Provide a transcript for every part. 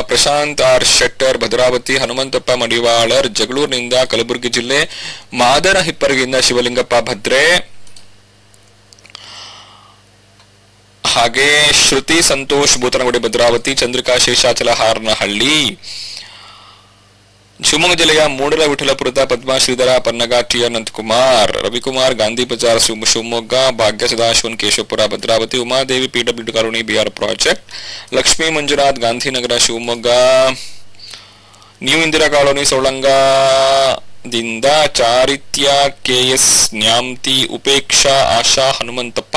Prashant R Shettar Bhadravathi Hanumanthappa Madivalar ಜಗಳೂರಿನಿಂದ ಕಲಬುರಗಿ ಜಿಲ್ಲೆ ಮಾದರ ಹಿಪ್ಪರಗಿಯಿಂದ ಶಿವಲಿಂಗಪ್ಪ ಭದ್ರೆ ಹಾಗೆ ಶ್ರುತಿ ಸಂತೋಷ್ ಭೂತನಗುಡಿ ಭದ್ರಾವತಿ ಚಂದ್ರಿಕಾ ಶೇಷಾಚಲ ಹಾರನಹಳ್ಳಿ ಶಿವಮೊಗ್ಗ ಜಿಲ್ಲೆಯ ಮೂಡಲ ವಿಠಲಪುರದ ಪದ್ಮಾ ಶ್ರೀಧರ ಪನ್ನಗ ಟಿ ಆರ್ ನಂತಕುಮಾರ್ ರವಿಕುಮಾರ್ ಗಾಂಧಿ ಬಜಾರ್ ಶಿವ- Shivamogga Bhagya Sadashivan Keshavapura Bhadravathi Umadevi PW colony BR project Lakshmi Manjunath Gandhinagara Shivamogga new Indira colony Solanga ದಿಂದ ಚಾರಿತ್ಯ ಕೆಎಸ್ ನ್ಯಾಮ್ತಿ ಉಪೇಕ್ಷಾ ಆಶಾ ಹನುಮಂತಪ್ಪ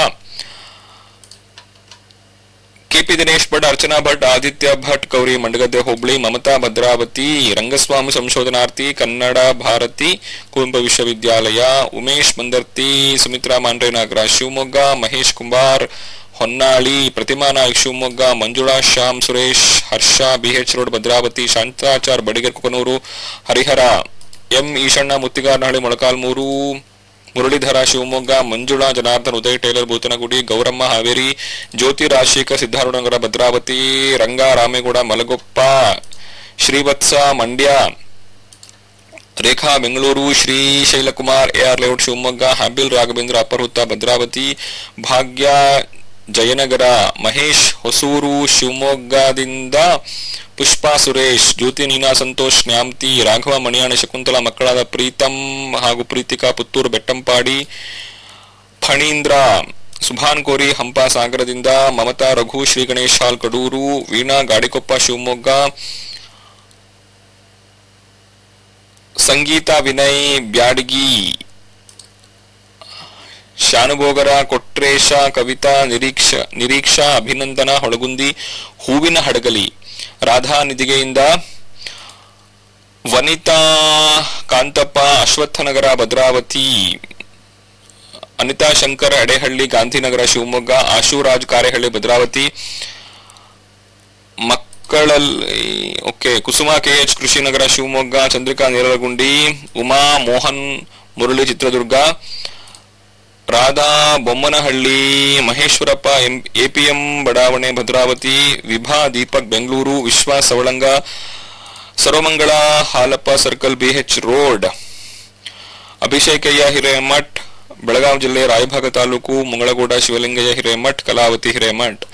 ಕೆಪಿ ದಿನೇಶ್ ಭಟ್ ಅರ್ಚನಾ ಭಟ್ ಆದಿತ್ಯ ಭಟ್ ಗೌರಿ ಮಂಡಗದ್ದೆ ಹೋಬಳಿ ಮಮತಾ ಭದ್ರಾವತಿ ರಂಗಸ್ವಾಮಿ ಸಂಶೋಧನಾರ್ಥಿ ಕನ್ನಡ ಭಾರತಿ ಕುವೆಂಪು ವಿಶ್ವವಿದ್ಯಾಲಯ ಉಮೇಶ್ ಮಂದರ್ತಿ ಸುಮಿತ್ರಾ ಮಾಂಡ್ರೆ ನಾಗರ ಶಿವಮೊಗ್ಗ ಮಹೇಶ್ ಕುಮಾರ್ ಹೊನ್ನಾಳಿ ಪ್ರತಿಮಾ ನಾಯ್ಕ್ ಶಿವಮೊಗ್ಗ ಮಂಜುಳಾ ಶ್ಯಾಮ್ ಸುರೇಶ್ ಹರ್ಷ BH road Bhadravati Shantachar Badiger Kukanur Harihar M Eshanna Muttigaranahalli Molakalmuru Muralidhara Shivamogga Manjula Janardhan Uday tailor Bhoothanagudi Gowramma Haveri Jyothi Rajashekhar Siddharoodhanagar Bhadravati Ranga Ramegowda Malagoppa Srivatsa Mandya Rekha Bengaluru Shri Shailakumar AR layout Shivamogga ಹ್ಯಾಬಿಲ್ ರಾಘವೇಂದ್ರ ಅಪರ್ಹುತ್ತ ಭದ್ರಾವತಿ ಭಾಗ್ಯ ಜಯನಗರ ಮಹೇಶ್ ಹೊಸೂರು ಶಿವಮೊಗ್ಗದಿಂದ ಪುಷ್ಪಾ ಸುರೇಶ್ ಜ್ಯೋತಿ ನೀನಾ ಸಂತೋಷ್ ನ್ಯಾಮ್ತಿ ರಾಘವ ಮಣಿಯಾಣ ಶಕುಂತಲಾ ಮಕ್ಕಳಾದ ಪ್ರೀತಂ ಹಾಗೂ ಪ್ರೀತಿಕಾ ಪುತ್ತೂರು ಬೆಟ್ಟಂಪಾಡಿ ಫಣೀಂದ್ರ ಸುಭಾನ್ ಕೋರಿ ಹಂಪ ಸಾಗರದಿಂದ ಮಮತಾ ರಘು ಶ್ರೀ ಗಣೇಶ್ ಹಾಲ್ ಕಡೂರು ವೀಣಾ ಗಾಡಿಕೊಪ್ಪ ಶಿವಮೊಗ್ಗ ಸಂಗೀತ ವಿನಯ್ ಬ್ಯಾಡಗಿ ಶಾನುಭೋಗರ ಕೊಟ್ರೇಶ ಕವಿತಾ ನಿರೀಕ್ಷ ನಿರೀಕ್ಷಾ ಅಭಿನಂದನ ಹೊಳಗುಂದಿ ಹೂವಿನ ಹಡಗಲಿ ರಾಧಾ ನಿಧಿಗೆಯಿಂದ ವನಿತಾ ಕಾಂತಪ್ಪ ಅಶ್ವತ್ಥನಗರ ಭದ್ರಾವತಿ ಅನಿತಾ ಶಂಕರ್ ಅಡೆಹಳ್ಳಿ ಗಾಂಧಿನಗರ ಶಿವಮೊಗ್ಗ ಆಶುರಾಜ್ ಕಾರೆಹಳ್ಳಿ ಭದ್ರಾವತಿ ಮಕ್ಕಳಲ್ಲಿ okay Kusuma K H Krishinagar Shivamogga Chandrika Neralagundi Uma Mohan Murali Chitradurga Radha Bommanahalli Maheshwarappa M APM ಬಡಾವಣೆ Bhadravati Vibha Deepak Bengaluru Vishwa Savalanga Sarvamangala Halappa circle BH road Abhishekayya Hiremath Belagavi ಜಿಲ್ಲೆ ರಾಯಭಾಗ ತಾಲೂಕು ಮುಂಗಳಗೌಡ ಶಿವಲಿಂಗಯ್ಯ ಹಿರೇಮಠ್ ಕಲಾವತಿ ಹಿರೇಮಠ್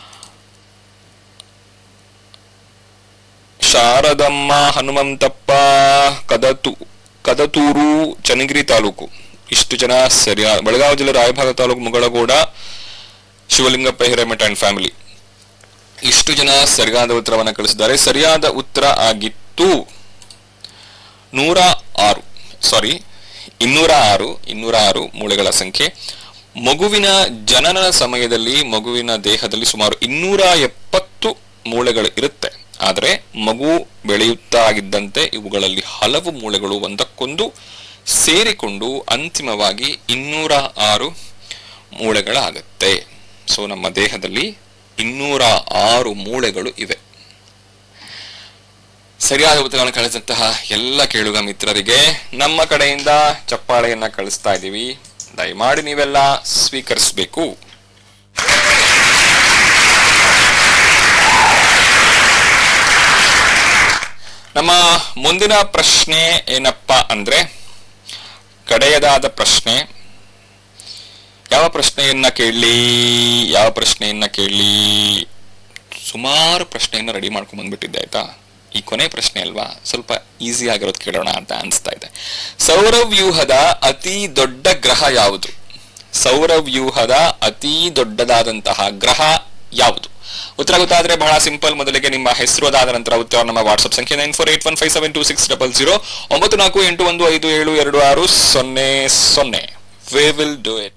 ಶಾರದಮ್ಮ ಹನುಮಂತಪ್ಪ ಕದತು ಕದತೂರು ಚನ್ನಗಿರಿ ತಾಲೂಕು ಇಷ್ಟು ಜನ ಸರಿಯಾ ಬೆಳಗಾವಿ ಜಿಲ್ಲೆ ರಾಯಭಾಗ ತಾಲೂಕು ಮುಗಳಗೌಡ ಶಿವಲಿಂಗಪ್ಪ ಹಿರೇಮಠ ಅಂಡ್ ಫ್ಯಾಮಿಲಿ ಇಷ್ಟು ಜನ ಸರಿಯಾದ ಉತ್ತರವನ್ನು ಕಳಿಸಿದ್ದಾರೆ ಸರಿಯಾದ ಉತ್ತರ ಆಗಿತ್ತು ನೂರ ಆರು ಸಾರಿ ಇನ್ನೂರ ಆರು ಇನ್ನೂರ ಆರು ಮೂಳೆಗಳ ಸಂಖ್ಯೆ ಮಗುವಿನ ಜನನದ ಸಮಯದಲ್ಲಿ ಮಗುವಿನ ದೇಹದಲ್ಲಿ ಸುಮಾರು ಇನ್ನೂರ ಎಪ್ಪತ್ತು ಮೂಳೆಗಳು ಇರುತ್ತೆ ಆದರೆ ಮಗು ಬೆಳೆಯುತ್ತಾ ಆಗಿದ್ದಂತೆ ಇವುಗಳಲ್ಲಿ ಹಲವು ಮೂಳೆಗಳು ಒಂದಕ್ಕೊಂದು ಸೇರಿಕೊಂಡು ಅಂತಿಮವಾಗಿ ಇನ್ನೂರ ಆರು ಮೂಳೆಗಳಾಗತ್ತೆ ಸೊ ನಮ್ಮ ದೇಹದಲ್ಲಿ ಇನ್ನೂರ ಆರು ಮೂಳೆಗಳು ಇವೆ ಸರಿಯಾದ ಉತ್ತರವನ್ನು ಕಳಿಸಿದಂತಹ ಎಲ್ಲ ಕೇಳುಗ ಮಿತ್ರರಿಗೆ ನಮ್ಮ ಕಡೆಯಿಂದ ಚಪ್ಪಾಳೆಯನ್ನ ಕಳಿಸ್ತಾ ಇದ್ದೀವಿ ದಯಮಾಡಿ ನೀವೆಲ್ಲ ಸ್ವೀಕರಿಸಬೇಕು ನಮ್ಮ ಮುಂದಿನ ಪ್ರಶ್ನೆ ಏನಪ್ಪಾ ಅಂದ್ರೆ ಕಡೆಯದಾದ ಪ್ರಶ್ನೆ ಯಾವ ಪ್ರಶ್ನೆಯನ್ನ ಕೇಳಲಿ ಯಾವ ಪ್ರಶ್ನೆಯನ್ನ ಕೇಳಲಿ ಸುಮಾರು ಪ್ರಶ್ನೆಯನ್ನ ರೆಡಿ ಮಾಡ್ಕೊಂಡ್ ಬಂದ್ಬಿಟ್ಟಿದ್ದೆ ಆಯ್ತಾ ಈ ಕೊನೆ ಪ್ರಶ್ನೆ ಅಲ್ವಾ ಸ್ವಲ್ಪ ಈಸಿ ಆಗಿರೋದು ಕೇಳೋಣ ಅಂತ ಅನಿಸ್ತಾ ಇದೆ ಸೌರವ್ಯೂಹದ ಅತಿ ದೊಡ್ಡ ಗ್ರಹ ಯಾವುದು ಸೌರವ್ಯೂಹದ ಅತಿ ದೊಡ್ಡದಾದಂತಹ ಗ್ರಹ ಯಾವುದು ಉತ್ತರ ಗೊತ್ತಾದ್ರೆ ಬಹಳ ಸಿಂಪಲ್ ಮೊದಲಿಗೆ ನಿಮ್ಮ ಹೆಸರು ಅದಾದ ನಂತರ ಉತ್ತರ ನಮ್ಮ ವಾಟ್ಸ್ಆಪ್ ಸಂಖ್ಯೆ nine four eight one five seven two six double zero ಒಂಬತ್ತು ನಾಲ್ಕು ಎಂಟು ಒಂದು ಐದು ಏಳು ಎರಡು ಆರು ಸೊನ್ನೆ ಸೊನ್ನೆ ವಿ ವಿಲ್ ಡೂ ಇಟ್